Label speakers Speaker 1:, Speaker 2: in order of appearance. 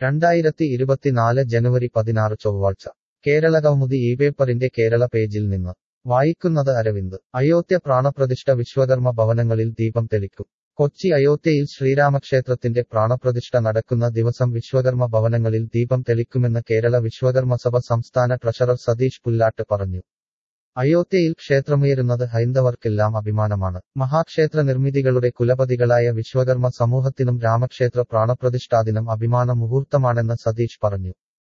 Speaker 1: രണ്ടായിരത്തി ഇരുപത്തിനാല് ജനുവരി പതിനാറ് ചൊവ്വാഴ്ച കേരള കൗമുദി ഈ പേപ്പറിന്റെ കേരള പേജിൽ നിന്ന് വായിക്കുന്നത് അരവിന്ദ് അയോധ്യ പ്രാണപ്രതിഷ്ഠ വിശ്വകർമ്മ ഭവനങ്ങളിൽ ദീപം തെളിക്കും കൊച്ചി അയോധ്യയിൽ ശ്രീരാമക്ഷേത്രത്തിന്റെ പ്രാണപ്രതിഷ്ഠ നടക്കുന്ന ദിവസം വിശ്വകർമ്മ ഭവനങ്ങളിൽ ദീപം തെളിക്കുമെന്ന് കേരള വിശ്വകർമ്മ സഭ സംസ്ഥാന ട്രഷറർ സതീഷ് പുല്ലാട്ട് പറഞ്ഞു അയോധ്യയിൽ ക്ഷേത്രമുയരുന്നത് ഹൈന്ദവർക്കെല്ലാം അഭിമാനമാണ് മഹാക്ഷേത്ര നിർമ്മിതികളുടെ കുലപതികളായ വിശ്വകർമ്മ സമൂഹത്തിനും രാമക്ഷേത്ര പ്രാണപ്രതിഷ്ഠാദിനം അഭിമാന മുഹൂർത്തമാണെന്ന് സതീഷ് പറഞ്ഞു